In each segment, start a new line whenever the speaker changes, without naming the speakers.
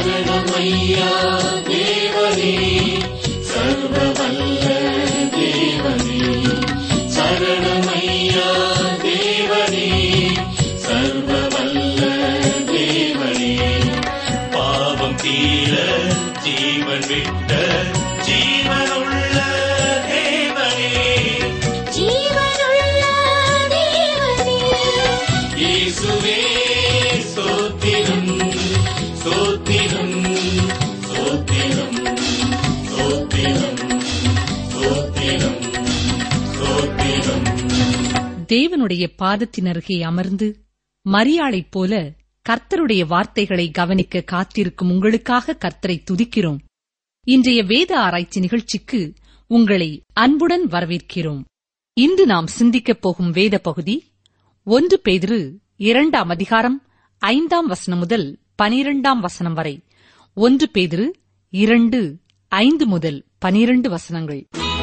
சரணமையா தேவனே சர்வவல்ல தேவனே சரணமையா தேவனே சர்வவல்ல தேவனே பாவம் தீர ஜீவன் விட்ட ஜீவனுள்ள தேவனே
ஜீவனுள்ள தேவனே
இயேசுவே ஸ்தோத்திரம் ஸ்தோத்திரம் ஸ்தோத்திரம் ஸ்தோத்திரம் ஸ்தோத்திரம் ஸ்தோத்திரம்
தேவனுடைய பாதத்தின் அருகே அமர்ந்து மரியாளைப் போல கர்த்தருடைய வார்த்தைகளை கவனிக்க காத்திருக்கும் உங்களுக்காக கர்த்தரை துதிக்கிறோம் இன்றைய வேத ஆராய்ச்சி நிகழ்ச்சிக்கு உங்களை அன்புடன் வரவேற்கிறோம் இன்று நாம் சிந்திக்கப் போகும் வேத பகுதி ஒன்று பேதிரு இரண்டாம் அதிகாரம் ஐந்தாம் வசனம் முதல் பனிரெண்டாம் வசனம் வரை ஒன்று பேதிரு இரண்டு ஐந்து முதல் பனிரண்டு வசனங்கள்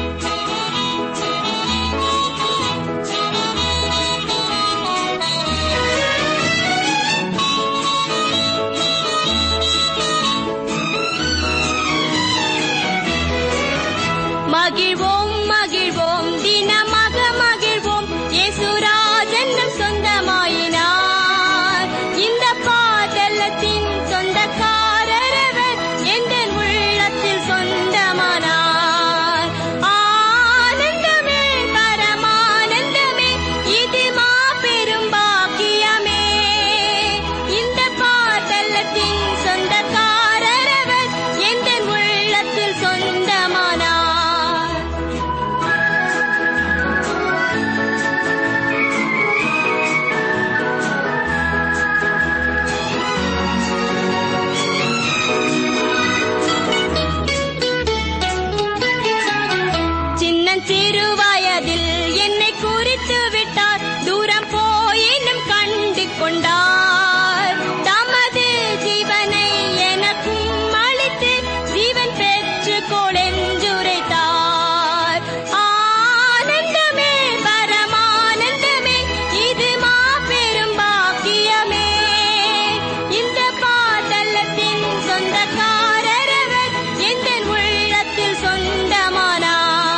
மகிழ்வோம் மகிழ்வோம் தினமாக மகிழ்வோம் இயேசுராஜன் நம் சொந்தமாயினார் இந்த பாதலத்தின் சொந்தக்காரரவர் எந்த உள்ளத்தில் சொந்தமானார் ஆனந்தமே பரமானந்தமே இது மாபெரும் பாக்கியமே இந்த பாதலத்தின் சொந்தக்காரரவர் எந்த உள்ளத்தில் சொந்தமானார் சின்னஞ்சிறு வயதில் என்னை குறித்து விட்டார் தூரம் போயினும் கண்டு கொண்டார் தமது ஜீவனை எனக்கும் அளித்து ஜீவன் பெற்று கொளெஞ்சுரைத்தார் ஆனந்தமே பரமானந்தமே இது மாபெரும் பாக்கியமே இந்த பாதலத்தின் சொந்தக்காரரவர் எந்த உள்ளத்தில் சொந்தமானார்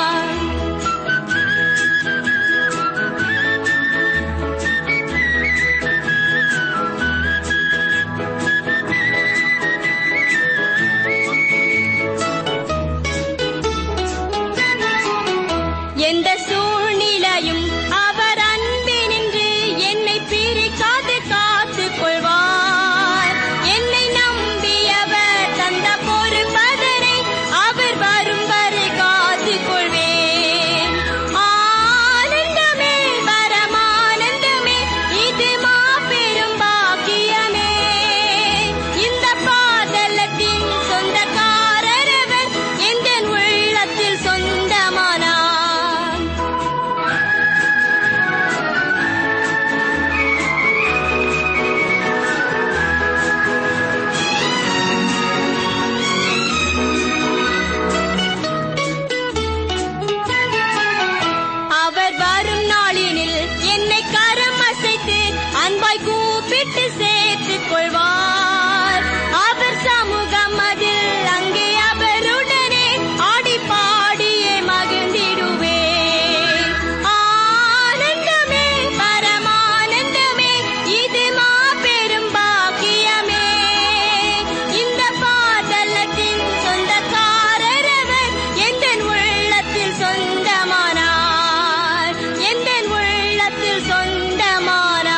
எந்த சூழ்நிலையும் அவர் அன்பினின்று என்னை பிரிக்காது காத்துக் கொள்வார் என்னை நம்பியவர் தந்த பொறுப்பதனை அவர் வரும் வரை காத்துக் கொள்வேன் ஆனந்தமே பரமானந்தமே இது மாபெரும் பாக்கியமே இந்த பாதலத்தின் சொந்தக்காரரவர் எந்த உள்ளத்தில் சொந்தமானார் அவர் வரும் நாளினில் என்னை கரம் அசைத்து அன்பாய் கூப்பிட்டு சேர்த்துக் கொள்வார் அவர் சமூகம் அதில் அங்கே அவருடனே ஆடி பாடியே மகிழ்ந்திடுவேன் ஆனந்தமே பரமானந்தமே இது மாபெரும் பாக்கியமே இந்த பாதலத்தின் சொந்தக்காரரவர் எந்த உள்ளத்தில் சொந்தமானார் எந்த உள்ளத்தில் சொந்தமானார்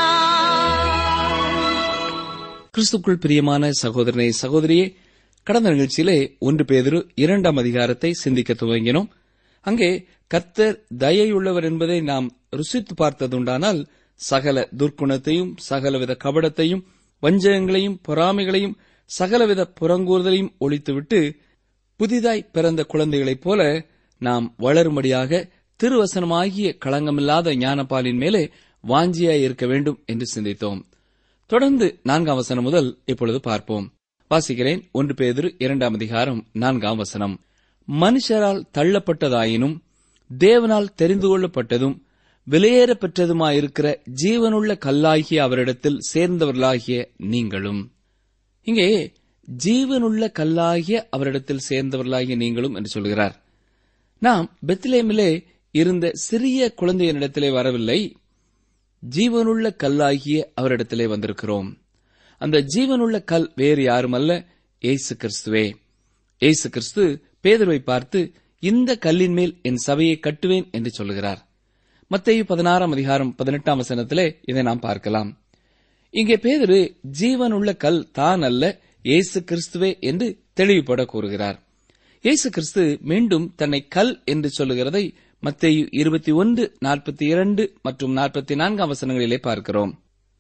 கிறிஸ்துக்குள் பிரியமான சகோதரனே சகோதரியே கடந்த நிகழ்ச்சியிலே ஒன்று பேதிரு இரண்டாம் அதிகாரத்தை சிந்திக்க துவங்கினோம் அங்கே கர்த்தர் தயையுள்ளவர் என்பதை நாம் ருசித்து பார்த்ததுண்டானால் சகல துர்க்குணத்தையும் சகலவித கபடத்தையும் வஞ்சகங்களையும் பொறாமைகளையும் சகலவித புறங்கூறுதலையும் ஒழித்துவிட்டு புதிதாய் பிறந்த குழந்தைகளைப் போல நாம் வளரும்படியாக திருவசனமாகிய களங்கமில்லாத ஞானப்பாலின் மேலே வாஞ்சியாய் இருக்க வேண்டும் என்று சிந்தித்தோம் தொடர்ந்து நான்காம் வசனம் முதல் இப்பொழுது பார்ப்போம் வாசிக்கிறேன் ஒன்று பேதிரு இரண்டாம் அதிகாரம் நான்காம் வசனம் மனுஷரால் தள்ளப்பட்டதாயினும் தேவனால் தெரிந்து கொள்ளப்பட்டதும் விலையேற பெற்றதுமாயிருக்கிற ஜீவனுள்ள கல்லாகிய அவரிடத்தில் சேர்ந்தவர்களாகிய நீங்களும் இங்கே ஜீவனுள்ள கல்லாகிய அவரிடத்தில் சேர்ந்தவர்களாகிய நீங்களும் என்று சொல்கிறார் நாம் பெத்லேமிலே இருந்த சிறிய குழந்தையனிடத்திலே வரவில்லை ஜீவனுள்ள கல்லாகிய அவரிடத்திலே வந்திருக்கிறோம் அந்த ஜீவனுள்ள கல் வேறு யாருமல்ல இயேசு கிறிஸ்துவே இயேசு கிறிஸ்து பேதுருவை பார்த்து இந்த கல்லின் மேல் என் சபையை கட்டுவேன் என்று சொல்லுகிறார் மத்தேயு பதினாறாம் அதிகாரம் பதினெட்டாம் வசனத்திலே இதை நாம் பார்க்கலாம் இங்கே பேதுரு ஜீவனுள்ள கல் தான் அல்ல இயேசு கிறிஸ்துவே என்று தெளிவுபட கூறுகிறார் இயேசு கிறிஸ்து மீண்டும் தன்னை கல் என்று சொல்லுகிறதை மத்தேயு இருபத்தி ஒன்று நாற்பத்தி இரண்டு மற்றும் நாற்பத்தி நான்காம் வசனங்களிலே பார்க்கிறோம்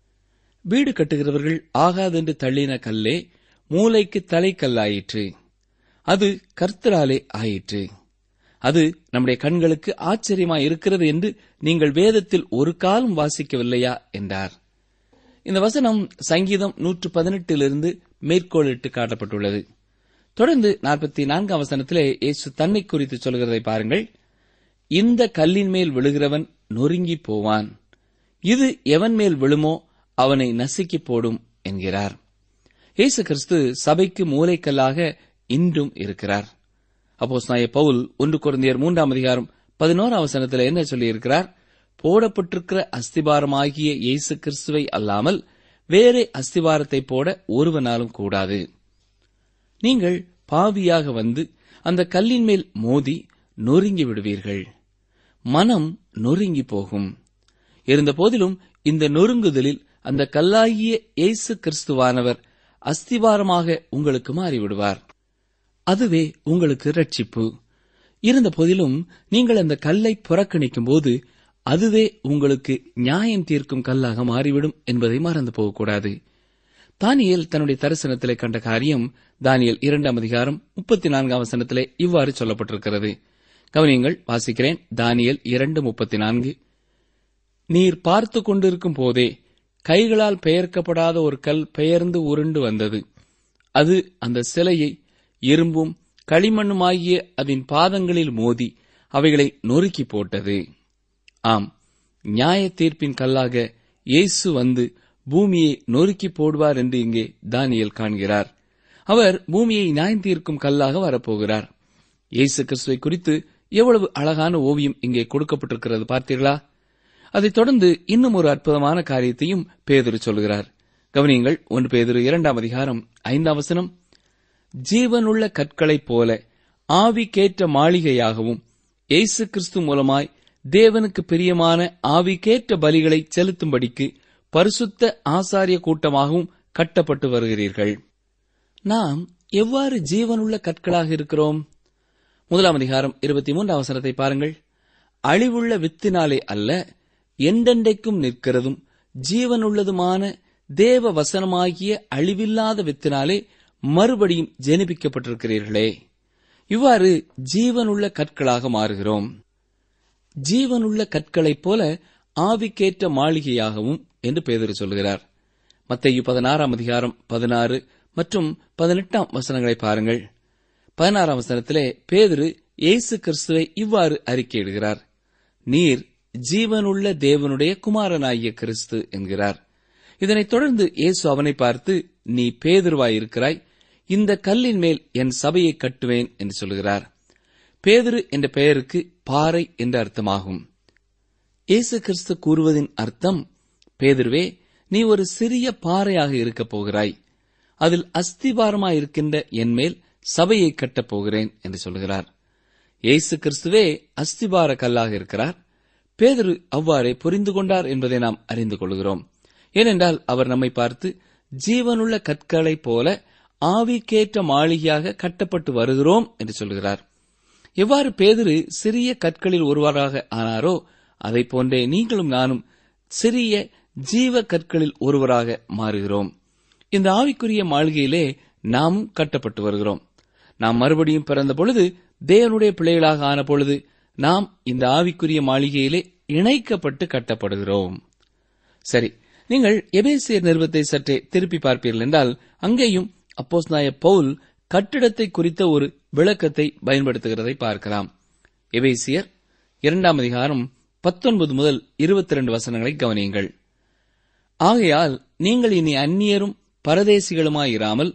வீடு கட்டுகிறவர்கள் ஆகாதென்று தள்ளின கல்லே மூளைக்கு தலைக்கல்லாயிற்று அது கர்த்தராலே ஆயிற்று அது நம்முடைய கண்களுக்கு ஆச்சரியமாய் இருக்கிறது என்று நீங்கள் வேதத்தில் ஒரு காலம் வாசிக்கவில்லையா என்றார் இந்த வசனம் சங்கீதம் நூற்று பதினெட்டிலிருந்து மேற்கோளிட்டு காட்டப்பட்டுள்ளது தொடர்ந்து நாற்பத்தி நான்காம் வசனத்திலே இயேசு தன்னை குறித்து சொல்கிறதை பாருங்கள் இந்த கல்லின் மேல் விழுகிறவன் நொறுங்கி போவான் இது எவன் மேல் விழுமோ அவனை நசுக்கி போடும் என்கிறார் இயேசு கிறிஸ்து சபைக்கு மூளைக்கல்லாக இன்றும் இருக்கிறார் அப்போஸ் நாய பவுல் ஒன்று குழந்தையர் மூன்றாம் அதிகாரம் பதினோராம் வசனத்தில் என்ன சொல்லியிருக்கிறார் போடப்பட்டிருக்கிற அஸ்திபாரமாகிய இயேசு கிறிஸ்துவை அல்லாமல் வேறே அஸ்திபாரத்தை போட ஒருவனாலும் கூடாது நீங்கள் பாவியாக வந்து அந்த கல்லின் மேல் மோதி நொறுங்கி விடுவீர்கள் மனம் நொறுங்கி போகும் இருந்த போதிலும் இந்த நொறுங்குதலில் அந்த கல்லாகிய இயேசு கிறிஸ்துவானவர் அஸ்திவாரமாக உங்களுக்கு மாறிவிடுவார் அதுவே உங்களுக்கு ரட்சிப்பு இருந்த போதிலும் நீங்கள் அந்த கல்லை புறக்கணிக்கும் போது அதுவே உங்களுக்கு நியாயம் தீர்க்கும் கல்லாக மாறிவிடும் என்பதை மறந்து போகக்கூடாது தானியேல் தன்னுடைய தரிசனத்திலே கண்ட காரியம் தானியல் இரண்டாம் அதிகாரம் முப்பத்தி நான்காம் வசனத்திலே இவ்வாறு சொல்லப்பட்டிருக்கிறது கவனியங்கள் வாசிக்கிறேன் தானியல் இரண்டு முப்பத்தி நான்கு நீர் பார்த்து கொண்டிருக்கும் போதே கைகளால் பெயர்க்கப்படாத ஒரு கல் பெயர்ந்து உருண்டு வந்தது அது அந்த சிலையை இரும்பும் களிமண்ணுமாகிய அதன் பாதங்களில் மோதி அவைகளை நொறுக்கி போட்டது ஆம் நியாய தீர்ப்பின் கல்லாக இயேசு வந்து பூமியை நொறுக்கி போடுவார் என்று இங்கே தானியல் காண்கிறார் அவர் பூமியை நியாயம் தீர்க்கும் கல்லாக வரப்போகிறார் இயேசு கிறிஸ்துவை குறித்து எவ்வளவு அழகான ஓவியம் இங்கே கொடுக்கப்பட்டிருக்கிறது பார்த்தீர்களா அதைத் தொடர்ந்து இன்னும் ஒரு அற்புதமான காரியத்தையும் பேதுரு சொல்கிறார் கவனியங்கள் ஒன்று பேதுரு இரண்டாம் அதிகாரம் ஐந்தாம் வசனம் ஜீவனுள்ள கற்களைப் போல ஆவிக்கேற்ற மாளிகையாகவும் இயேசு கிறிஸ்து மூலமாய் தேவனுக்கு பிரியமான ஆவிக்கேற்ற பலிகளை செலுத்தும்படிக்கு பரிசுத்த ஆசாரிய கூட்டமாகவும் கட்டப்பட்டு வருகிறீர்கள் நாம் எவ்வாறு ஜீவனுள்ள கற்களாக இருக்கிறோம் முதலாம் அதிகாரம் இருபத்தி மூன்றாம் அவசரத்தை பாருங்கள் அழிவுள்ள வித்தினாலே அல்ல எண்டெண்டைக்கும் நிற்கிறதும் ஜீவனுள்ளதுமான தேவ வசனமாகிய அழிவில்லாத வித்தினாலே மறுபடியும் ஜெனிபிக்கப்பட்டிருக்கிறீர்களே இவ்வாறு ஜீவனுள்ள கற்களாக மாறுகிறோம் ஜீவனுள்ள கற்களைப் போல ஆவிக்கேற்ற மாளிகையாகவும் என்று பேதர் சொல்கிறார் மத்தையு பதினாறாம் அதிகாரம் பதினாறு மற்றும் பதினெட்டாம் வசனங்களை பாருங்கள் பதினாறாம் வசனத்திலே பேதுரு இயேசு கிறிஸ்துவை இவ்வாறு அறிக்கையிடுகிறார் நீர் ஜீவனுள்ள தேவனுடைய குமாரனாகிய கிறிஸ்து என்கிறார் இதனைத் தொடர்ந்து இயேசு அவனை பார்த்து நீ பேதுருவாயிருக்கிறாய் இந்த கல்லின் மேல் என் சபையை கட்டுவேன் என்று சொல்கிறார் பேதுரு என்ற பெயருக்கு பாறை என்ற அர்த்தமாகும் இயேசு கிறிஸ்து கூறுவதின் அர்த்தம் பேதுருவே நீ ஒரு சிறிய பாறையாக இருக்கப் போகிறாய் அதில் அஸ்திபாரமாயிருக்கின்ற என் மேல் சபையை கட்டப் போகிறேன் என்று சொல்கிறார் இயேசு கிறிஸ்துவே அஸ்திபார கல்லாக இருக்கிறார் பேதுரு அவ்வாறே புரிந்து கொண்டார் என்பதை நாம் அறிந்து கொள்கிறோம் ஏனென்றால் அவர் நம்மை பார்த்து ஜீவனுள்ள கற்களைப் போல ஆவிக்கேற்ற மாளிகையாக கட்டப்பட்டு வருகிறோம் என்று சொல்கிறார் எவ்வாறு பேதுரு சிறிய கற்களில் ஒருவராக ஆனாரோ அதை போன்றே நீங்களும் நானும் சிறிய ஜீவ கற்களில் ஒருவராக மாறுகிறோம் இந்த ஆவிக்குரிய மாளிகையிலே நாமும் கட்டப்பட்டு வருகிறோம் நாம் மறுபடியும் பிறந்த பொழுது தேவனுடைய பிள்ளைகளாக ஆன பொழுது நாம் இந்த ஆவிக்குரிய மாளிகையிலே இணைக்கப்பட்டு கட்டப்படுகிறோம் சரி நீங்கள் எபேசியர் நிறுவத்தை சற்றே திருப்பி பார்ப்பீர்கள் என்றால் அங்கேயும் அப்போஸ் நாய பவுல் கட்டிடத்தை குறித்த ஒரு விளக்கத்தை பயன்படுத்துகிறதை பார்க்கலாம் எபேசியர் இரண்டாம் அதிகாரம் பத்தொன்பது முதல் இருபத்தி ரெண்டு வசனங்களை கவனியுங்கள் ஆகையால் நீங்கள் இனி அந்நியரும் பரதேசிகளுமாயிராமல்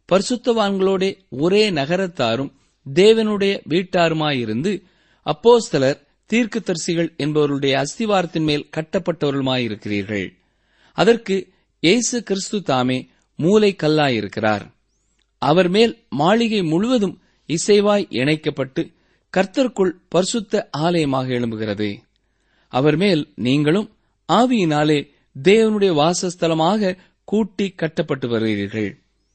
பரிசுத்தவான்களோட ஒரே நகரத்தாரும் தேவனுடைய வீட்டாருமாயிருந்து அப்போஸ்தலர் தீர்க்கதரிசிகள் என்பவருடைய அஸ்திவாரத்தின் மேல் கட்டப்பட்டவர்களுமாயிருக்கிறீர்கள் அதற்கு இயேசு கிறிஸ்து தாமே மூலை கல்லாயிருக்கிறார் அவர் மேல் மாளிகை முழுவதும் இசைவாய் இணைக்கப்பட்டு கர்த்தருக்குள் பரிசுத்த ஆலயமாக எழும்புகிறது அவர் மேல் நீங்களும் ஆவியினாலே தேவனுடைய வாசஸ்தலமாக கூட்டி கட்டப்பட்டு வருகிறீர்கள்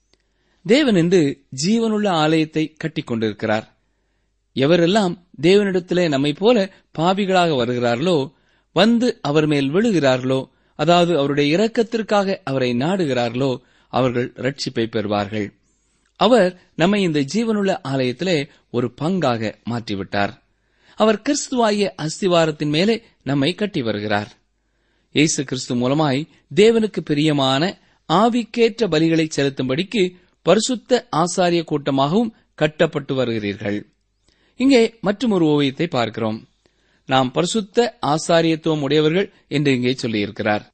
தேவன் என்று ஜீவனுள்ள ஆலயத்தை கட்டிக் கொண்டிருக்கிறார் எவரெல்லாம் தேவனிடத்திலே நம்மை போல பாவிகளாக வருகிறார்களோ வந்து அவர் மேல் விழுகிறார்களோ அதாவது அவருடைய இரக்கத்திற்காக அவரை நாடுகிறார்களோ அவர்கள் ரட்சிப்பை பெறுவார்கள் அவர் நம்மை இந்த ஜீவனுள்ள ஆலயத்திலே ஒரு பங்காக மாற்றிவிட்டார் அவர் கிறிஸ்துவாகிய அஸ்திவாரத்தின் மேலே நம்மை கட்டி வருகிறார் இயேசு கிறிஸ்து மூலமாய் தேவனுக்கு பிரியமான ஆவிக்கேற்ற பலிகளை செலுத்தும்படிக்கு பரிசுத்த ஆசாரிய கூட்டமாகவும் கட்டப்பட்டு வருகிறீர்கள் இங்கே மற்றும் ஒரு ஓவியத்தை பார்க்கிறோம் நாம் பரிசுத்த ஆசாரியத்துவம் உடையவர்கள் என்று இங்கே சொல்லியிருக்கிறார்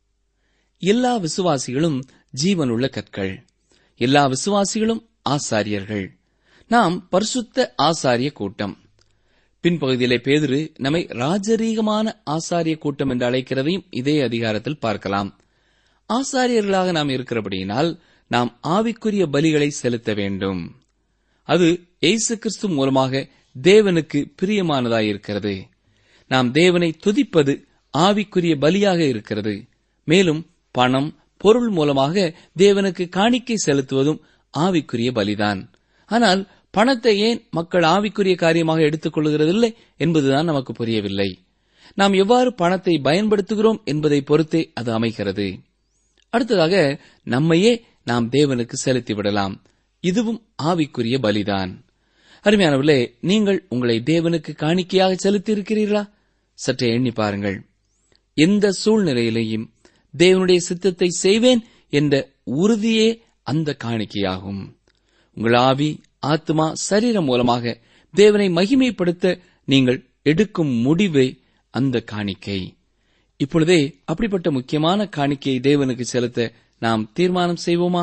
எல்லா விசுவாசிகளும் ஜீவனுள்ள கற்கள் எல்லா விசுவாசிகளும் ஆசாரியர்கள் நாம் பரிசுத்த ஆசாரிய கூட்டம் பின்பகுதியிலே பேதுரு நம்மை ராஜரீகமான ஆசாரிய கூட்டம் என்று அழைக்கிறதையும் இதே அதிகாரத்தில் பார்க்கலாம் ஆசாரியர்களாக நாம் இருக்கிறபடியினால் நாம் ஆவிக்குரிய பலிகளை செலுத்த வேண்டும் அது இயேசு கிறிஸ்து மூலமாக தேவனுக்கு பிரியமானதாயிருக்கிறது நாம் தேவனை துதிப்பது ஆவிக்குரிய பலியாக இருக்கிறது மேலும் பணம் பொருள் மூலமாக தேவனுக்கு காணிக்கை செலுத்துவதும் ஆவிக்குரிய பலிதான் ஆனால் பணத்தை ஏன் மக்கள் ஆவிக்குரிய காரியமாக எடுத்துக் கொள்கிறதில்லை என்பதுதான் நமக்கு புரியவில்லை நாம் எவ்வாறு பணத்தை பயன்படுத்துகிறோம் என்பதை பொறுத்தே அது அமைகிறது அடுத்ததாக நம்மையே நாம் தேவனுக்கு செலுத்தி விடலாம் இதுவும் ஆவிக்குரிய பலிதான் அருமையானவர்களே நீங்கள் உங்களை தேவனுக்கு காணிக்கையாக செலுத்தி இருக்கிறீர்களா சற்றே எண்ணி பாருங்கள் எந்த சூழ்நிலையிலேயும் தேவனுடைய சித்தத்தை செய்வேன் என்ற உறுதியே அந்த காணிக்கையாகும் உங்கள் ஆவி ஆத்மா சரீரம் மூலமாக தேவனை மகிமைப்படுத்த நீங்கள் எடுக்கும் முடிவே அந்த காணிக்கை இப்பொழுதே அப்படிப்பட்ட முக்கியமான காணிக்கையை தேவனுக்கு செலுத்த நாம் தீர்மானம் செய்வோமா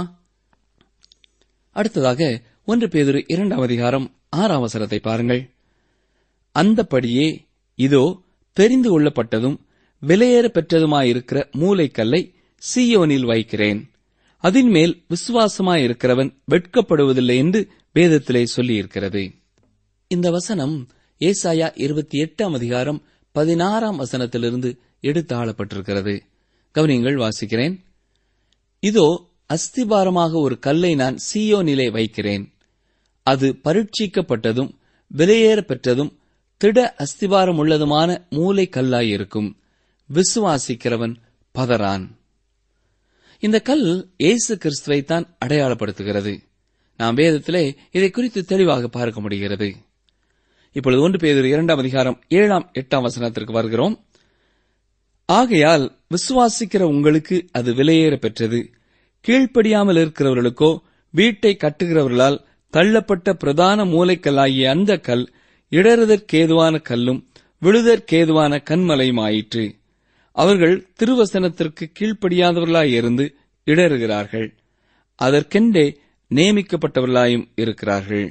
அடுத்ததாக ஒன்று பேதுரு இரண்டாம் அதிகாரம் ஆறாம் வசனத்தை பாருங்கள் அந்தப்படியே இதோ தெரிந்து கொள்ளப்பட்டதும் விலையேற பெற்றதுமாயிருக்கிற மூளைக்கல்லை சீயோனில் வைக்கிறேன் அதின் மேல் விசுவாசமாயிருக்கிறவன் வெட்கப்படுவதில்லை என்று வேதத்திலே சொல்லியிருக்கிறது இந்த வசனம் ஏசாயா இருபத்தி எட்டாம் அதிகாரம் பதினாறாம் வசனத்திலிருந்து எடுத்து ஆளப்பட்டிருக்கிறது கவனியங்கள் வாசிக்கிறேன் இதோ அஸ்திபாரமாக ஒரு கல்லை நான் சீயோனிலே வைக்கிறேன் அது பரீட்சிக்கப்பட்டதும் விலையேற பெற்றதும் திட அஸ்திபாரம் உள்ளதுமான மூளை கல்லாயிருக்கும் விசுவாசிக்கிறவன் பதறான் இந்த கல் இயேசு கிறிஸ்துவைத்தான் அடையாளப்படுத்துகிறது நாம் வேதத்திலே இதை குறித்து தெளிவாக பார்க்க முடிகிறது இப்பொழுது ஒன்று பேர் இரண்டாம் அதிகாரம் ஏழாம் எட்டாம் வசனத்திற்கு வருகிறோம் ஆகையால் விசுவாசிக்கிற உங்களுக்கு அது விலையேற பெற்றது கீழ்ப்படியாமல் இருக்கிறவர்களுக்கோ வீட்டை கட்டுகிறவர்களால் தள்ளப்பட்ட பிரதான மூலைக்கல்லாகிய அந்த கல் இடறுதற்கேதுவான கல்லும் விழுதற்கேதுவான கண்மலையுமாயிற்று அவர்கள் திருவசனத்திற்கு கீழ்ப்படியாதவர்களாயிருந்து இடறுகிறார்கள் அதற்கென்றே நியமிக்கப்பட்டவர்களாயும் இருக்கிறார்கள்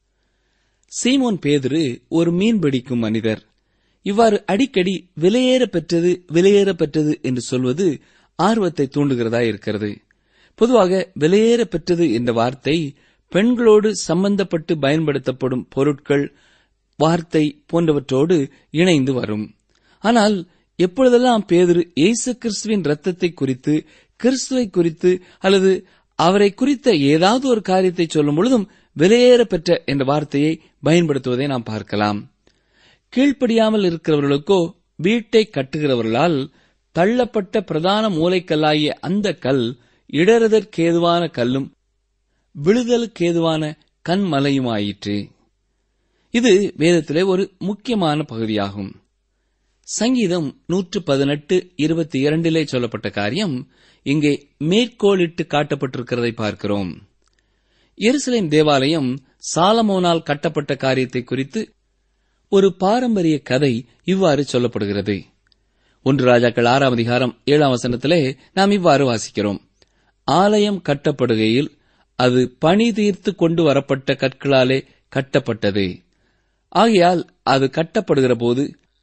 சீமோன் பேதுரு ஒரு மீன் பிடிக்கும் மனிதர் இவ்வாறு அடிக்கடி விலையேற பெற்றது விலையேற பெற்றது என்று சொல்வது ஆர்வத்தை தூண்டுகிறதா இருக்கிறது பொதுவாக விலையேற பெற்றது என்ற வார்த்தை பெண்களோடு சம்பந்தப்பட்டு பயன்படுத்தப்படும் பொருட்கள் வார்த்தை போன்றவற்றோடு இணைந்து வரும் ஆனால் எப்பொழுதெல்லாம் பேதுரு இயேசு கிறிஸ்துவின் ரத்தத்தை குறித்து கிறிஸ்துவை குறித்து அல்லது அவரை குறித்த ஏதாவது ஒரு காரியத்தை சொல்லும் பொழுதும் விலையேற பெற்ற என்ற வார்த்தையை பயன்படுத்துவதை நாம் பார்க்கலாம் கீழ்ப்படியாமல் இருக்கிறவர்களுக்கோ வீட்டை கட்டுகிறவர்களால் தள்ளப்பட்ட பிரதான மூலைக்கல்லாகிய அந்த கல் இடறுதற்கேதுவான கல்லும் விழுதலுக்கேதுவான கண்மலையுமாயிற்று இது வேதத்திலே ஒரு முக்கியமான பகுதியாகும் சங்கீதம் நூற்று பதினெட்டு இருபத்தி இரண்டிலே சொல்லப்பட்ட காரியம் இங்கே மேற்கோளிட்டு காட்டப்பட்டிருக்கிறதை பார்க்கிறோம் எருசலேம் தேவாலயம் சாலமோனால் கட்டப்பட்ட காரியத்தை குறித்து ஒரு பாரம்பரிய கதை இவ்வாறு சொல்லப்படுகிறது ஒன்று ராஜாக்கள் ஆறாம் அதிகாரம் ஏழாம் வசனத்திலே நாம் இவ்வாறு வாசிக்கிறோம் ஆலயம் கட்டப்படுகையில் அது பணி தீர்த்து கொண்டு வரப்பட்ட கற்களாலே கட்டப்பட்டது ஆகையால் அது கட்டப்படுகிற போது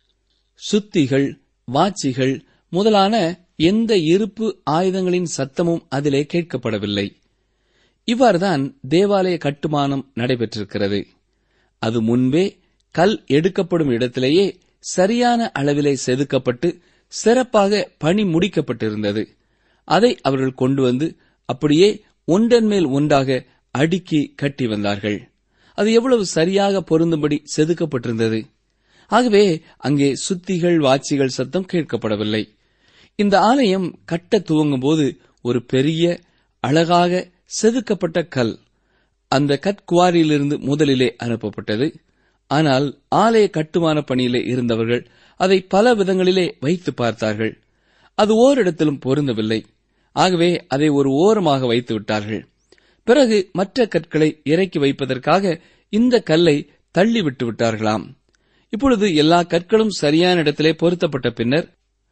சுத்திகள் வாச்சிகள் முதலான எந்த இருப்பு ஆயுதங்களின் சத்தமும் அதிலே கேட்கப்படவில்லை இவ்வாறுதான் தேவாலய கட்டுமானம் நடைபெற்றிருக்கிறது அது முன்பே கல் எடுக்கப்படும் இடத்திலேயே சரியான அளவிலே செதுக்கப்பட்டு சிறப்பாக பணி முடிக்கப்பட்டிருந்தது அதை அவர்கள் கொண்டு வந்து அப்படியே ஒன்றன் மேல் ஒன்றாக அடுக்கி கட்டி வந்தார்கள் அது எவ்வளவு சரியாக பொருந்தும்படி செதுக்கப்பட்டிருந்தது ஆகவே அங்கே சுத்திகள் வாட்சிகள் சத்தம் கேட்கப்படவில்லை இந்த ஆலயம் கட்ட துவங்கும் போது ஒரு பெரிய அழகாக செதுக்கப்பட்ட கல் அந்த கற்குவாரியிலிருந்து முதலிலே அனுப்பப்பட்டது ஆனால் ஆலய கட்டுமான பணியிலே இருந்தவர்கள் அதை பல விதங்களிலே வைத்து பார்த்தார்கள் அது ஓரிடத்திலும் பொருந்தவில்லை ஆகவே அதை ஒரு ஓரமாக வைத்து விட்டார்கள் பிறகு மற்ற கற்களை இறக்கி வைப்பதற்காக இந்த கல்லை தள்ளி விட்டு விட்டார்களாம் இப்பொழுது எல்லா கற்களும் சரியான இடத்திலே பொருத்தப்பட்ட பின்னர்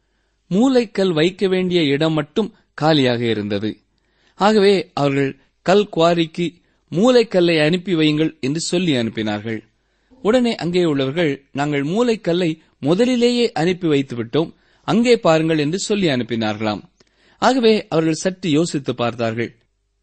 மூளைக்கல் வைக்க வேண்டிய இடம் மட்டும் காலியாக இருந்தது ஆகவே அவர்கள் கல் குவாரிக்கு மூளைக்கல்லை அனுப்பி வையுங்கள் என்று சொல்லி அனுப்பினார்கள் உடனே அங்கே உள்ளவர்கள் நாங்கள் மூளைக்கல்லை முதலிலேயே அனுப்பி வைத்து விட்டோம் அங்கே பாருங்கள் என்று சொல்லி அனுப்பினார்களாம் ஆகவே அவர்கள் சற்று யோசித்து பார்த்தார்கள்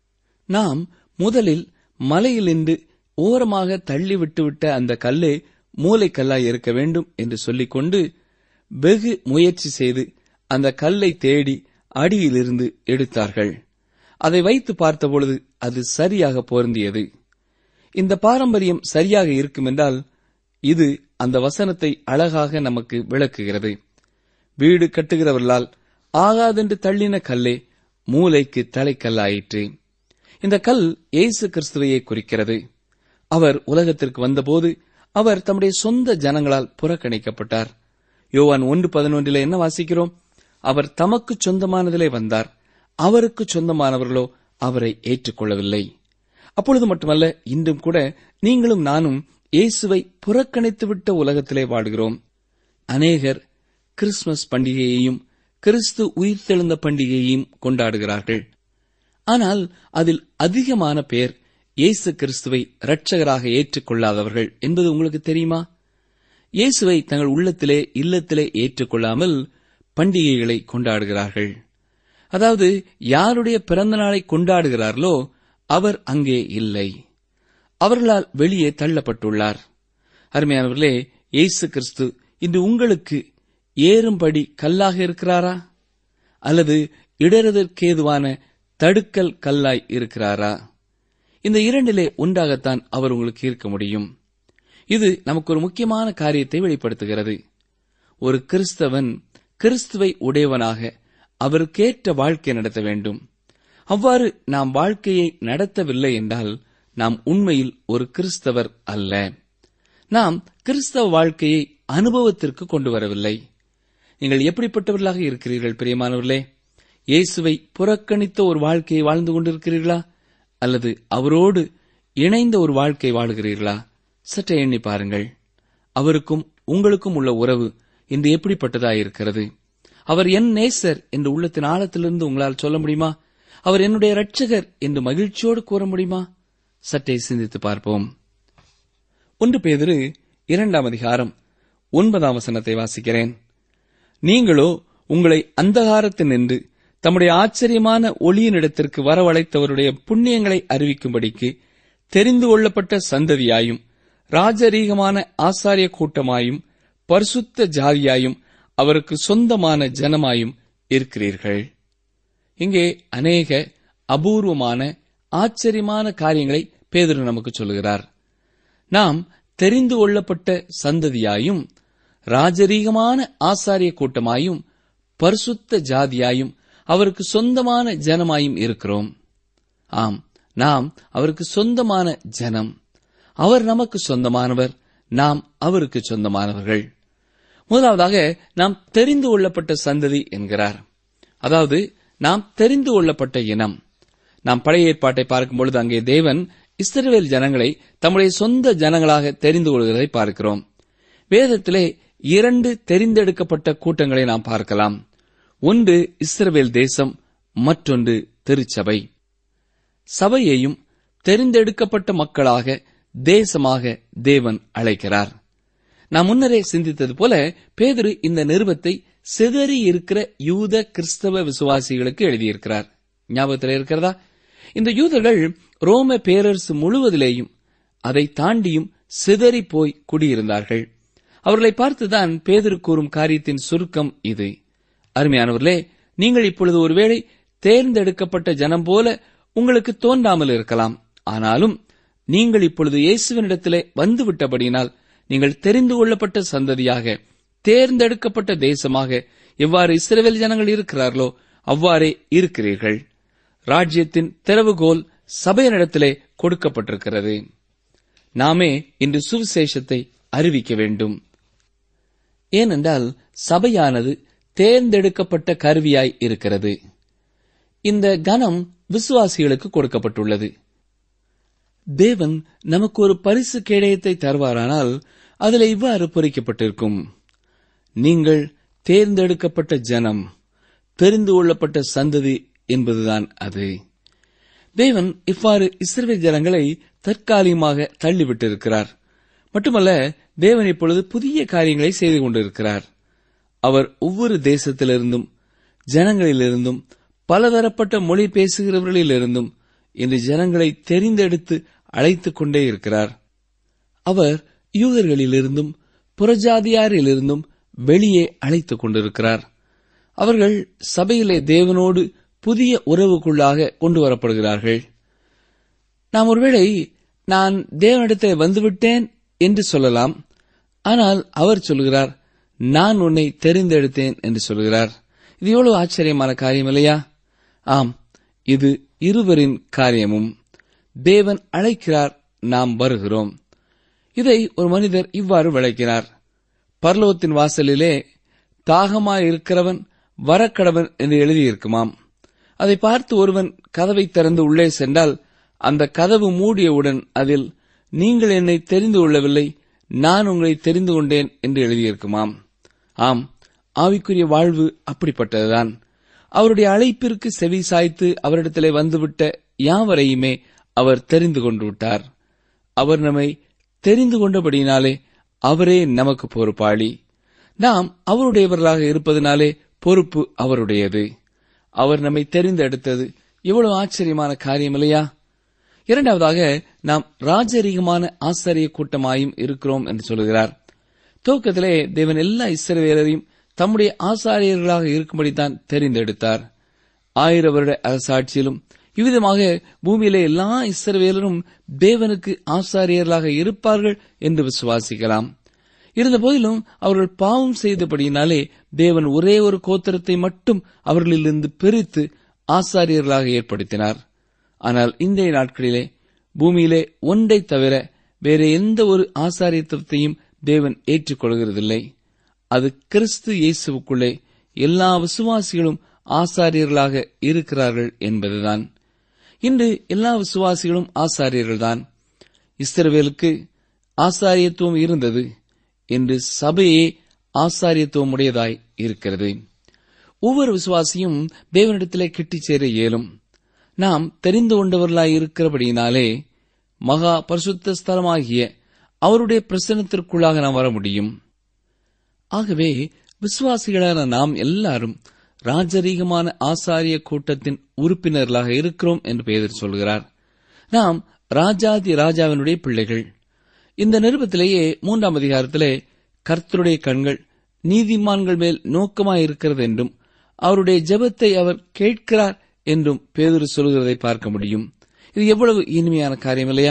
நாம் முதலில் மலையில் நின்று ஓரமாக தள்ளி விட்டுவிட்ட அந்த கல்லே மூளைக்கல்லாய் இருக்க வேண்டும் என்று சொல்லிக்கொண்டு வெகு முயற்சி செய்து அந்த கல்லை தேடி அடியிலிருந்து எடுத்தார்கள் அதை வைத்து பார்த்தபொழுது அது சரியாக பொருந்தியது இந்த பாரம்பரியம் சரியாக இருக்கும் என்றால் இது அந்த வசனத்தை அழகாக நமக்கு விளக்குகிறது வீடு கட்டுகிறவர்களால் ஆகாதென்று தள்ளின கல்லே மூளைக்கு தலைக்கல்லாயிற்று இந்த கல் இயேசு கிறிஸ்துவையே குறிக்கிறது அவர் உலகத்திற்கு வந்தபோது அவர் தம்முடைய சொந்த ஜனங்களால் புறக்கணிக்கப்பட்டார் யோவான் ஒன்று பதினொன்றிலே என்ன வாசிக்கிறோம் அவர் தமக்கு சொந்தமானதிலே வந்தார் அவருக்கு சொந்தமானவர்களோ அவரை ஏற்றுக்கொள்ளவில்லை அப்பொழுது மட்டுமல்ல இன்றும் கூட நீங்களும் நானும் இயேசுவை புறக்கணித்துவிட்ட உலகத்திலே வாடுகிறோம் அநேகர் கிறிஸ்துமஸ் பண்டிகையையும் கிறிஸ்து உயிர்த்தெழுந்த பண்டிகையையும் கொண்டாடுகிறார்கள் ஆனால் அதில் அதிகமான பேர் இயேசு கிறிஸ்துவை இரட்சகராக ஏற்றுக்கொள்ளாதவர்கள் என்பது உங்களுக்கு தெரியுமா இயேசுவை தங்கள் உள்ளத்திலே இல்லத்திலே ஏற்றுக்கொள்ளாமல் பண்டிகைகளை கொண்டாடுகிறார்கள் அதாவது யாருடைய பிறந்த நாளை கொண்டாடுகிறார்களோ அவர் அங்கே இல்லை அவர்களால் வெளியே தள்ளப்பட்டுள்ளார் அருமையானவர்களே இயேசு கிறிஸ்து இன்று உங்களுக்கு ஏறும்படி கல்லாக இருக்கிறாரா அல்லது இடறுதற்கேதுவான தடுக்கல் கல்லாய் இருக்கிறாரா இந்த இரண்டிலே ஒன்றாகத்தான் அவர் உங்களுக்கு இருக்க முடியும் இது நமக்கு ஒரு முக்கியமான காரியத்தை வெளிப்படுத்துகிறது ஒரு கிறிஸ்தவன் கிறிஸ்துவை உடையவனாக அவருக்கேற்ற வாழ்க்கை நடத்த வேண்டும் அவ்வாறு நாம் வாழ்க்கையை நடத்தவில்லை என்றால் நாம் உண்மையில் ஒரு கிறிஸ்தவர் அல்ல நாம் கிறிஸ்தவ வாழ்க்கையை அனுபவத்திற்கு கொண்டு வரவில்லை நீங்கள் எப்படிப்பட்டவர்களாக இருக்கிறீர்கள் பிரியமானவர்களே இயேசுவை புறக்கணித்த ஒரு வாழ்க்கையை வாழ்ந்து கொண்டிருக்கிறீர்களா அல்லது அவரோடு இணைந்த ஒரு வாழ்க்கை வாழுகிறீர்களா சற்றே எண்ணி பாருங்கள் அவருக்கும் உங்களுக்கும் உள்ள உறவு இன்று எப்படிப்பட்டதாயிருக்கிறது அவர் என் நேசர் என்று உள்ளத்தின் ஆழத்திலிருந்து உங்களால் சொல்ல முடியுமா அவர் என்னுடைய இரட்சகர் என்று மகிழ்ச்சியோடு கூற முடியுமா சற்றே சிந்தித்து பார்ப்போம் ஒன்று பேதிரு இரண்டாம் அதிகாரம் ஒன்பதாம் வசனத்தை வாசிக்கிறேன் நீங்களோ உங்களை அந்தகாரத்தில் நின்று தம்முடைய ஆச்சரியமான ஒளியினிடத்திற்கு வரவழைத்தவருடைய புண்ணியங்களை அறிவிக்கும்படிக்கு தெரிந்து கொள்ளப்பட்ட சந்ததியாயும் ராஜரீகமான ஆசாரிய கூட்டமாயும் பரிசுத்த ஜாதியாயும் அவருக்கு சொந்தமான ஜனமாயும் இருக்கிறீர்கள் இங்கே அநேக அபூர்வமான ஆச்சரியமான காரியங்களை பேதுரு நமக்கு சொல்லுகிறார் நாம் தெரிந்து கொள்ளப்பட்ட சந்ததியாயும் ராஜரீகமான ஆசாரிய கூட்டமாயும் பரிசுத்த ஜாதியாயும் அவருக்கு சொந்தமான ஜனமாயும் இருக்கிறோம் ஆம் நாம் அவருக்கு சொந்தமான ஜனம் அவர் நமக்கு சொந்தமானவர் நாம் அவருக்கு சொந்தமானவர்கள் முதலாவதாக நாம் தெரிந்து கொள்ளப்பட்ட சந்ததி என்கிறார் அதாவது நாம் தெரிந்து கொள்ளப்பட்ட இனம் நாம் பழைய ஏற்பாட்டை பார்க்கும் பொழுது அங்கே தேவன் இஸ்ரவேல் ஜனங்களை தம்முடைய சொந்த ஜனங்களாக தெரிந்து கொள்கிறதை பார்க்கிறோம் வேதத்திலே இரண்டு தெரிந்தெடுக்கப்பட்ட கூட்டங்களை நாம் பார்க்கலாம் ஒன்று இஸ்ரவேல் தேசம் மற்றொன்று திருச்சபை சபையையும் தெரிந்தெடுக்கப்பட்ட மக்களாக தேசமாக தேவன் அழைக்கிறார் நாம் முன்னரே சிந்தித்தது போல பேதுரு இந்த நிருபத்தை சிதறி இருக்கிற யூத கிறிஸ்தவ விசுவாசிகளுக்கு எழுதியிருக்கிறார் ஞாபகத்தில் இருக்கிறதா இந்த யூதர்கள் ரோம பேரரசு முழுவதிலேயும் அதை தாண்டியும் சிதறி போய் குடியிருந்தார்கள் அவர்களை பார்த்துதான் பேதுரு கூறும் காரியத்தின் சுருக்கம் இது அருமையானவர்களே நீங்கள் இப்பொழுது ஒருவேளை தேர்ந்தெடுக்கப்பட்ட ஜனம் போல உங்களுக்கு தோன்றாமல் இருக்கலாம் ஆனாலும் நீங்கள் இப்பொழுது இயேசுவனிடத்திலே வந்துவிட்டபடியினால் நீங்கள் தெரிந்து கொள்ளப்பட்ட சந்ததியாக தேர்ந்தெடுக்கப்பட்ட தேசமாக எவ்வாறு இஸ்ரவேல் ஜனங்கள் இருக்கிறார்களோ அவ்வாறே இருக்கிறீர்கள் ராஜ்யத்தின் திறவுகோல் சபையனிடத்திலே கொடுக்கப்பட்டிருக்கிறது நாமே இன்று சுவிசேஷத்தை அறிவிக்க வேண்டும் ஏனென்றால் சபையானது தேர்ந்தெடுக்கப்பட்ட கருவியாய் இருக்கிறது இந்த கனம் விசுவாசிகளுக்கு கொடுக்கப்பட்டுள்ளது தேவன் நமக்கு ஒரு பரிசு கேடயத்தை தருவாரானால் அதில் இவ்வாறு பொறிக்கப்பட்டிருக்கும் நீங்கள் தேர்ந்தெடுக்கப்பட்ட ஜனம் தெரிந்து கொள்ளப்பட்ட சந்ததி என்பதுதான் அது தேவன் இவ்வாறு இஸ்ரவேல் ஜனங்களை தற்காலிகமாக தள்ளிவிட்டிருக்கிறார் மட்டுமல்ல தேவன் இப்பொழுது புதிய காரியங்களை செய்து கொண்டிருக்கிறார் அவர் ஒவ்வொரு தேசத்திலிருந்தும் ஜனங்களிலிருந்தும் பலதரப்பட்ட மொழி பேசுகிறவர்களிலிருந்தும் இந்த ஜனங்களை தெரிந்தெடுத்து அழைத்துக் கொண்டே இருக்கிறார் அவர் யூதர்களிலிருந்தும் புறஜாதியாரிலிருந்தும் வெளியே அழைத்துக் கொண்டிருக்கிறார் அவர்கள் சபையிலே தேவனோடு புதிய உறவுக்குள்ளாக கொண்டு வரப்படுகிறார்கள் நாம் ஒருவேளை நான் தேவனிடத்தில் வந்துவிட்டேன் என்று சொல்லலாம் ஆனால் அவர் சொல்கிறார் நான் உன்னை தெரிந்தெடுத்தேன் என்று சொல்கிறார் இது எவ்வளவு ஆச்சரியமான காரியம் இல்லையா ஆம் இது இருவரின் காரியமும் தேவன் அழைக்கிறார் நாம் வருகிறோம் இதை ஒரு மனிதர் இவ்வாறு விளக்கினார் பர்லோகத்தின் வாசலிலே தாகமாயிருக்கிறவன் வரக்கடவன் என்று எழுதியிருக்குமாம் அதை பார்த்து ஒருவன் கதவை திறந்து உள்ளே சென்றால் அந்த கதவு மூடியவுடன் அதில் நீங்கள் என்னை தெரிந்து கொள்ளவில்லை நான் உங்களை தெரிந்து கொண்டேன் என்று எழுதியிருக்குமாம் ஆம் ஆவிக்குரிய வாழ்வு அப்படிப்பட்டதுதான் அவருடைய அழைப்பிற்கு செவி சாய்த்து அவரிடத்திலே வந்துவிட்ட யாவரையுமே அவர் தெரிந்து கொண்டு விட்டார் அவர் நம்மை தெரிந்து கொண்டபடியினாலே அவரே நமக்கு பொறுப்பாளி நாம் அவருடையவர்களாக இருப்பதனாலே பொறுப்பு அவருடையது அவர் நம்மை தெரிந்தெடுத்தது எவ்வளவு ஆச்சரியமான காரியம் இல்லையா இரண்டாவதாக நாம் ராஜரீகமான ஆசாரிய கூட்டமாயும் இருக்கிறோம் என்று சொல்கிறார் துவக்கத்திலே தேவன் எல்லா இஸ்ரவேலரையும் தம்முடைய ஆசாரியர்களாக இருக்கும்படித்தான் தெரிந்தெடுத்தார் ஆயிர வருட அரசாட்சியிலும் இவ்விதமாக பூமியிலே எல்லா இஸ்ரவேலரும் தேவனுக்கு ஆசாரியர்களாக இருப்பார்கள் என்று விசுவாசிக்கலாம் இருந்தபோதிலும் அவர்கள் பாவம் செய்தபடியினாலே தேவன் ஒரே ஒரு கோத்திரத்தை மட்டும் அவர்களிலிருந்து பிரித்து ஆசாரியர்களாக ஏற்படுத்தினார் ஆனால் இன்றைய நாட்களிலே பூமியிலே ஒன்றை தவிர வேற எந்த ஒரு ஆசாரியத்துவத்தையும் தேவன் ஏற்றுக்கொள்கிறதில்லை அது கிறிஸ்து இயேசுவுக்குள்ளே எல்லா விசுவாசிகளும் ஆசாரியர்களாக இருக்கிறார்கள் என்பதுதான் இன்று எல்லா விசுவாசிகளும் ஆசாரியர்கள்தான் இஸ்ரவேலுக்கு ஆசாரியத்துவம் இருந்தது என்று சபையே ஆசாரியத்துவம் உடையதாய் இருக்கிறது ஒவ்வொரு விசுவாசியும் தேவனிடத்திலே கிட்டிச் சேர இயலும் நாம் தெரிந்து கொண்டவர்களாய் இருக்கிறபடியினாலே மகா பரிசுத்த ஸ்தலமாகிய அவருடைய பிரசனத்திற்குள்ளாக நாம் வர முடியும் ஆகவே விசுவாசிகளான நாம் எல்லாரும் ராஜரீகமான ஆசாரிய கூட்டத்தின் உறுப்பினர்களாக இருக்கிறோம் என்று பெயர் சொல்கிறார் நாம் ராஜாதி ராஜாவினுடைய பிள்ளைகள் இந்த நிருபத்திலேயே மூன்றாம் அதிகாரத்திலே கர்த்தருடைய கண்கள் நீதிமான்கள் மேல் நோக்கமாயிருக்கிறது என்றும் அவருடைய ஜெபத்தை அவர் கேட்கிறார் என்றும் பேதுரு சொல்கிறதை பார்க்க முடியும் இது எவ்வளவு இனிமையான காரியம் இல்லையா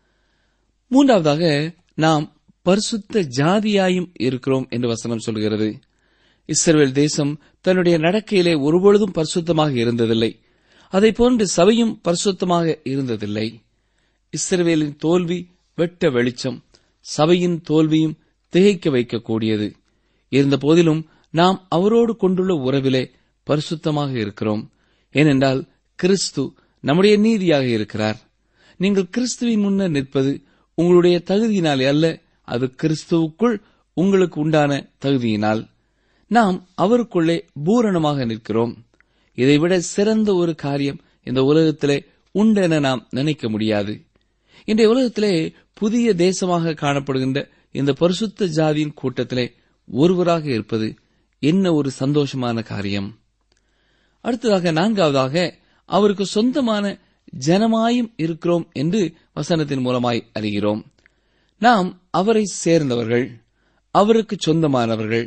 மூன்றாவதாக நாம் பரிசுத்த ஜாதியாயும் இருக்கிறோம் என்று வசனம் சொல்கிறது இஸ்ரவேல் தேசம் தன்னுடைய நடக்கையிலே ஒருபொழுதும் பரிசுத்தமாக இருந்ததில்லை அதை போன்று சபையும் பரிசுத்தமாக இருந்ததில்லை இஸ்ரவேலின் தோல்வி வெட்ட வெளிச்சம் சபையின் தோல்வியும் திகைக்க வைக்கக்கூடியது இருந்த போதிலும் நாம் அவரோடு கொண்டுள்ள உறவிலே பரிசுத்தமாக இருக்கிறோம் ஏனென்றால் கிறிஸ்து நம்முடைய நீதியாக இருக்கிறார் நீங்கள் கிறிஸ்துவின் முன்னர் நிற்பது உங்களுடைய தகுதியினாலே அல்ல அது கிறிஸ்துவுக்குள் உங்களுக்கு உண்டான தகுதியினால் நாம் அவருக்குள்ளே பூரணமாக நிற்கிறோம் இதைவிட சிறந்த ஒரு காரியம் இந்த உலகத்திலே உண்டென நாம் நினைக்க முடியாது இன்றைய உலகத்திலே புதிய தேசமாக காணப்படுகின்ற இந்த பரிசுத்த ஜாதியின் கூட்டத்திலே ஒருவராக இருப்பது என்ன ஒரு சந்தோஷமான காரியம் அடுத்ததாக நான்காவதாக அவருக்கு சொந்தமான ஜனமாயும் இருக்கிறோம் என்று வசனத்தின் மூலமாய் அறிகிறோம் நாம் அவரை சேர்ந்தவர்கள் அவருக்கு சொந்தமானவர்கள்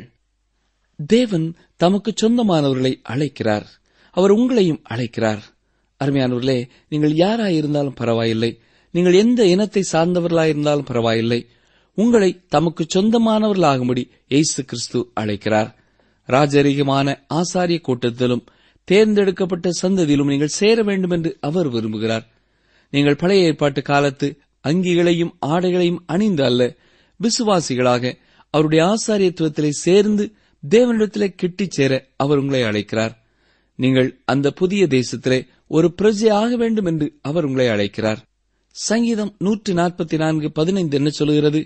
தேவன் தமக்கு சொந்தமானவர்களை அழைக்கிறார் அவர் உங்களையும் அழைக்கிறார் அருமையானவர்களே நீங்கள் யாராயிருந்தாலும் பரவாயில்லை நீங்கள் எந்த இனத்தை சார்ந்தவர்களாயிருந்தாலும் பரவாயில்லை உங்களை தமக்கு சொந்தமானவர்களாகும்படி இயேசு கிறிஸ்து அழைக்கிறார் ராஜரீகமான ஆசாரிய கூட்டத்திலும் தேர்ந்தெடுக்கப்பட்ட சந்ததியிலும் நீங்கள் சேர வேண்டும் என்று அவர் விரும்புகிறார் நீங்கள் பழைய ஏற்பாட்டு காலத்து அங்கிகளையும் ஆடைகளையும் அணிந்து அல்ல விசுவாசிகளாக அவருடைய ஆசாரியத்துவத்திலே சேர்ந்து தேவனிடத்திலே கிட்டிச் சேர அவர் உங்களை அழைக்கிறார் நீங்கள் அந்த புதிய தேசத்திலே ஒரு பிரஜை ஆக வேண்டும் என்று அவர் உங்களை அழைக்கிறார் சங்கீதம் நூற்றி நாற்பத்தி நான்கு பதினைந்து என்ன சொல்கிறது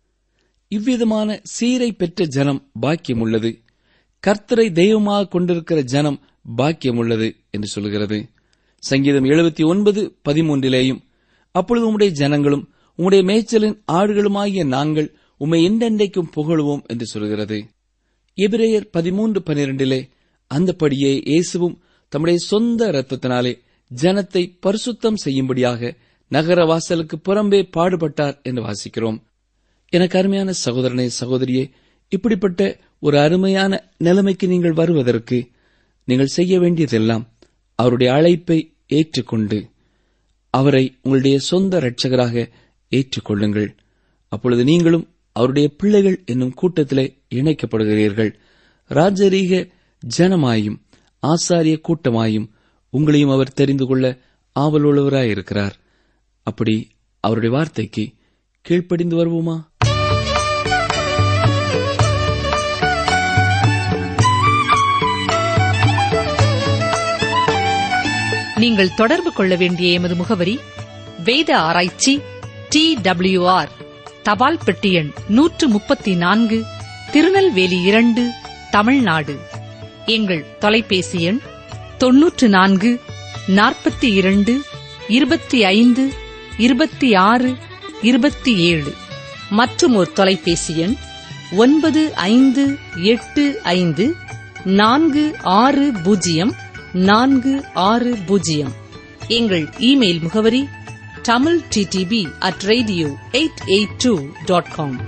இவ்விதமான சீரை பெற்ற ஜனம் பாக்கியமுள்ளது கர்த்தரை தெய்வமாக கொண்டிருக்கிற ஜனம் பாக்கியமுள்ளது என்று சொல்கிறது சங்கீதம் எழுபத்தி ஒன்பது பதிமூன்றிலேயும் அப்பொழுது உம்முடைய ஜனங்களும் உம்முடைய மேய்ச்சலின் ஆடுகளுமாகிய நாங்கள் உம்மை என்றென்றைக்கும் புகழுவோம் என்று சொல்கிறது எபிரேயர் பதிமூன்று பனிரெண்டிலே அந்தப்படியே இயேசுவும் தம்முடைய சொந்த இரத்தத்தினாலே ஜனத்தை பரிசுத்தம் செய்யும்படியாக நகர வாசலுக்கு புறம்பே பாடுபட்டார் என்று வாசிக்கிறோம் எனக்கு அருமையான சகோதரனே சகோதரியே இப்படிப்பட்ட ஒரு அருமையான நிலைமைக்கு நீங்கள் வருவதற்கு நீங்கள் செய்ய வேண்டியதெல்லாம் அவருடைய அழைப்பை ஏற்றுக்கொண்டு அவரை உங்களுடைய சொந்த இரட்சகராக ஏற்றுக்கொள்ளுங்கள் அப்பொழுது நீங்களும் அவருடைய பிள்ளைகள் என்னும் கூட்டத்திலே இணைக்கப்படுகிறீர்கள் ராஜரீக ஜனமாயும் ஆசாரிய கூட்டமாயும் உங்களையும் அவர் தெரிந்து கொள்ள ஆவலுள்ளவராயிருக்கிறார் அப்படி அவருடைய வார்த்தைக்கு கீழ்ப்படிந்து வருவோமா
நீங்கள் தொடர்பு கொள்ள வேண்டிய எமது முகவரி வேத ஆராய்ச்சி டி ஆர் தபால் பெட்டி எண் நூற்று முப்பத்தி நான்கு திருநெல்வேலி இரண்டு தமிழ்நாடு எங்கள் தொலைபேசி எண் தொன்னூற்று நான்கு நாற்பத்தி இரண்டு இருபத்தி ஐந்து இருபத்தி ஆறு இருபத்தி ஏழு மற்றும் ஒரு தொலைபேசி எண் ஒன்பது ஐந்து எட்டு ஐந்து நான்கு ஆறு பூஜ்ஜியம் நான்கு ஆறு பூஜ்ஜியம் எங்கள் இமெயில் முகவரி Tamil DTP at radio eight eight two dot com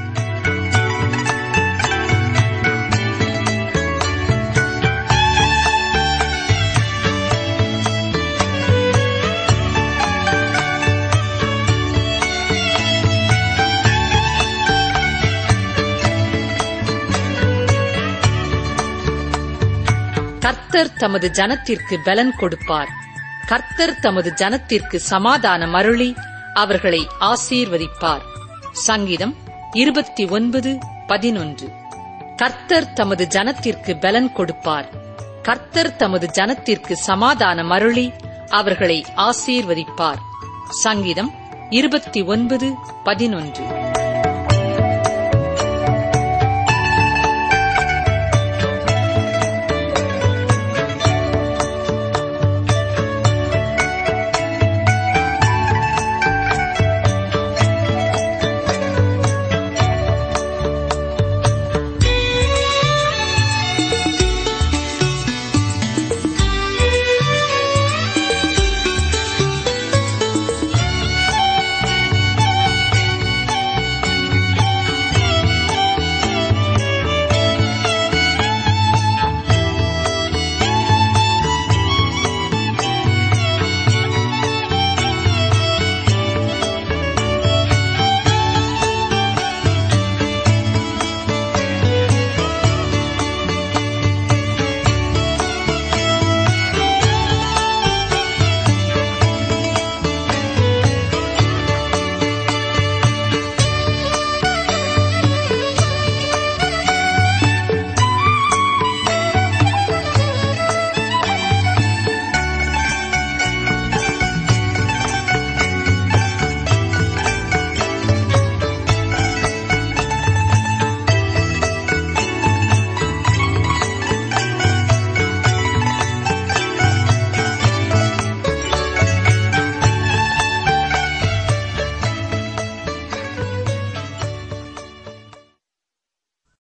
கர்த்தர் தமது ஜனத்திற்கு பலன் கொடுப்பார் கர்த்தர் தமது ஜனத்திற்கு சமாதானம் அருளி அவர்களை ஆசீர்வதிப்பார் சங்கீதம் இருபத்தி ஒன்பது பதினொன்று கர்த்தர் தமது ஜனத்திற்கு பலன் கொடுப்பார் கர்த்தர் தமது ஜனத்திற்கு சமாதானம் அருளி அவர்களை ஆசீர்வதிப்பார் சங்கீதம் இருபத்தி ஒன்பது பதினொன்று